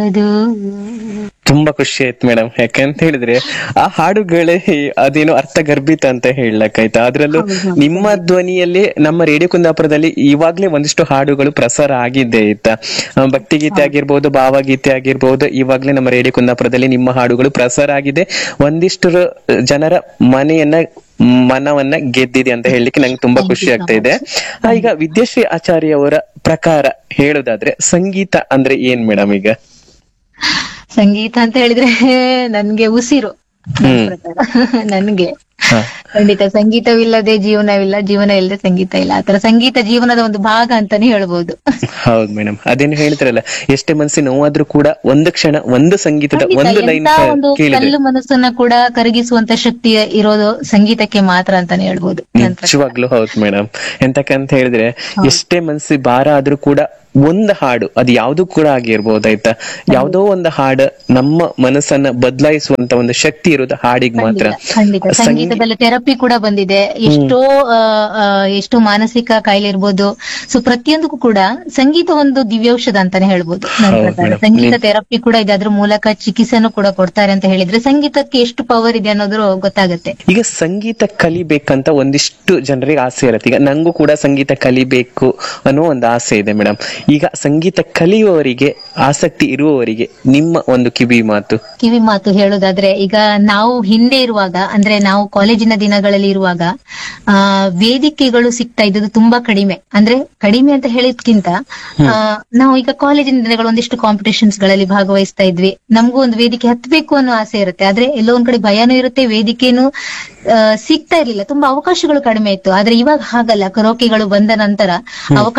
ಅದು ತುಂಬಾ ಖುಷಿ ಆಯ್ತು ಮೇಡಮ್ ಯಾಕಂತ ಹೇಳಿದ್ರೆ ಆ ಹಾಡುಗಳೇ ಅದೇನೋ ಅರ್ಥಗರ್ಭಿತ ಅಂತ ಹೇಳಕ್ಕಾಯ್ತಾ ಅದ್ರಲ್ಲೂ ನಿಮ್ಮ ಧ್ವನಿಯಲ್ಲಿ ನಮ್ಮ ರೇಡಿಯೋ ಕುಂದಾಪುರದಲ್ಲಿ ಇವಾಗ್ಲೇ ಒಂದಿಷ್ಟು ಹಾಡುಗಳು ಪ್ರಸಾರ ಆಗಿದೆ ಆಯ್ತಾ ಆ, ಭಕ್ತಿಗೀತೆ ಆಗಿರ್ಬೋದು ಭಾವಗೀತೆ ಆಗಿರ್ಬೋದು ಇವಾಗ್ಲೇ ನಮ್ಮ ರೇಡಿಯೋ ಕುಂದಾಪುರದಲ್ಲಿ ನಿಮ್ಮ ಹಾಡುಗಳು ಪ್ರಸಾರ ಆಗಿದೆ ಒಂದಿಷ್ಟು ಜನರ ಮನೆಯನ್ನ ಮನವನ್ನ ಗೆದ್ದಿದೆ ಅಂತ ಹೇಳಲಿಕ್ಕೆ ನಂಗೆ ತುಂಬಾ ಖುಷಿ ಆಗ್ತಾ ಇದೆ ಆ, ಈಗ ವಿದ್ಯಾಶ್ರೀ ಆಚಾರ್ಯ ಅವರ ಪ್ರಕಾರ ಹೇಳುದಾದ್ರೆ ಸಂಗೀತ ಅಂದ್ರೆ ಏನ್ ಮೇಡಮ್ ಈಗ ಸಂಗೀತ ಅಂತ ಹೇಳಿದ್ರೆ ನನ್ಗೆ ಉಸಿರು ನನ್ ಪ್ರಕಾರ. ನನ್ಗೆ ಹ. ಖಂಡಿತ ಸಂಗೀತವಿಲ್ಲದೆ ಜೀವನವಿಲ್ಲ ಜೀವನ ಇಲ್ಲದೆ ಸಂಗೀತ ಇಲ್ಲ ಆತರ ಸಂಗೀತ ಜೀವನದ ಒಂದು ಭಾಗ ಅಂತಾನೆ ಹೇಳ್ಬೋದು ಹೌದು ಮೇಡಮ್ ಅದೇನು ಹೇಳ್ತಾರಲ್ಲ ಎಷ್ಟೇ ಮನಸ್ಸಿನ ನೋವಾದ್ರೂ ಕೂಡ ಒಂದು ಕ್ಷಣ ಒಂದು ಸಂಗೀತದ ಖಂಡಿತ, ಒಂದು ಲೈನ್ ಎಂತ ಒಂದು ಕೇಳಿದ್ರೆ ಕಲ್ಲು ಮನಸ್ಸನ್ನ ಕೂಡ ಕರಗಿಸುವಂತ ಶಕ್ತಿ ಇರೋದು ಸಂಗೀತಕ್ಕೆ ಮಾತ್ರ ಅಂತಾನೆ ಹೇಳ್ಬೋದು ನನ್ ಪ್ರಕಾರ. ನಿಜವಾಗ್ಲೂ ಹೌದು ಮೇಡಮ್ ಎಂತಕ್ಕಂತ ಹೇಳಿದ್ರೆ ಎಷ್ಟೇ ಮನಸ್ಸಿ ಭಾರ ಆದ್ರೂ ಕೂಡ ಒಂದು ಹಾಡು ಅದು ಯಾವ್ದು ಕೂಡ ಆಗಿರ್ಬೋದು ಆಯ್ತಾ ಯಾವ್ದೋ ಒಂದು ಹಾಡು ನಮ್ಮ ಮನಸ್ಸನ್ನ ಬದಲಾಯಿಸುವಂತ ಒಂದು ಶಕ್ತಿ ಇರೋದು ಹಾಡಿಗೆ ಮಾತ್ರ ಖಂಡಿತ ಸಂಗೀತದಲ್ಲಿ ಥೆರಪಿ ಕೂಡ ಬಂದಿದೆ ಎಷ್ಟೋ ಆ, ಆ, ಎಷ್ಟೋ ಮಾನಸಿಕ ಕಾಯಿಲೆ ಇರ್ಬೋದು ಸೊ ಪ್ರತಿಯೊಂದಕ್ಕೂ ಕೂಡ ಸಂಗೀತ ಒಂದು ದಿವ್ಯೌಷಧ ಅಂತಾನೆ ಹೇಳ್ಬೋದು ನನ್ನ ಹೌದು ಪ್ರಕಾರ madam. ಸಂಗೀತ ಥೆರಪಿ ಕೂಡ ಇದೆ ಅದ್ರ ಮೂಲಕ ಚಿಕಿತ್ಸೆನೂ ಕೂಡ ಕೊಡ್ತಾರೆ ಅಂತ ಹೇಳಿದ್ರೆ ಸಂಗೀತಕ್ಕೆ ಎಷ್ಟು ಪವರ್ ಇದೆ ಅನ್ನೋದು ಗೊತ್ತಾಗುತ್ತೆ ಈಗ ಸಂಗೀತ ಕಲಿಬೇಕಂತ ಒಂದಿಷ್ಟು ಜನರಿಗೆ ಆಸೆ ಇರುತ್ತೆ ಈಗ ನಂಗೂ ಕೂಡ ಸಂಗೀತ ಕಲಿಬೇಕು ಅನ್ನೋ ಒಂದು ಆಸೆ ಇದೆ ಮೇಡಮ್ ಈಗ ಸಂಗೀತ ಕಲಿಯುವವರಿಗೆ ಆಸಕ್ತಿ ಇರುವವರಿಗೆ ನಿಮ್ಮ ಒಂದು ಕಿವಿ ಮಾತು ಕಿವಿ ಮಾತು ಹೇಳೋದಾದ್ರೆ ಈಗ ನಾವು ಹಿಂದೆ ಇರುವಾಗ ಅಂದ್ರೆ ನಾವು ಕಾಲೇಜಿನ ದಿನಗಳಲ್ಲಿ ಇರುವಾಗ ಆ ವೇದಿಕೆಗಳು ಸಿಗ್ತಾ ಇದ್ದದ್ದು ತುಂಬಾ ಕಡಿಮೆ ಅಂದ್ರೆ ಕಡಿಮೆ ಅಂತ ಹೇಳಿದ್ಕಿಂತ ಆ, ನಾವು ಈಗ ಕಾಲೇಜಿನ ದಿನಗಳು ಒಂದಿಷ್ಟು ಕಾಂಪಿಟೇಷನ್ಸ್ ಗಳಲ್ಲಿ ಭಾಗವಹಿಸ್ತಾ ಇದ್ವಿ ನಮಗೂ ಒಂದು ವೇದಿಕೆ ಹತ್ಬೇಕು ಅನ್ನೋ ಆಸೆ ಇರುತ್ತೆ ಆದ್ರೆ ಎಲ್ಲೋ ಒಂದ್ ಕಡೆ ಭಯನೂ ಇರುತ್ತೆ ವೇದಿಕೆನೂ ಆ, ಸಿಗ್ತಾ ಇರ್ಲಿಲ್ಲ ತುಂಬಾ ಅವಕಾಶಗಳು ಕಡಿಮೆ ಇತ್ತು ಆದ್ರೆ ಇವಾಗ ಹಾಗಲ್ಲ ಕರೋಕೆಗಳು ಬಂದ ನಂತರ ಅವಕಾಶ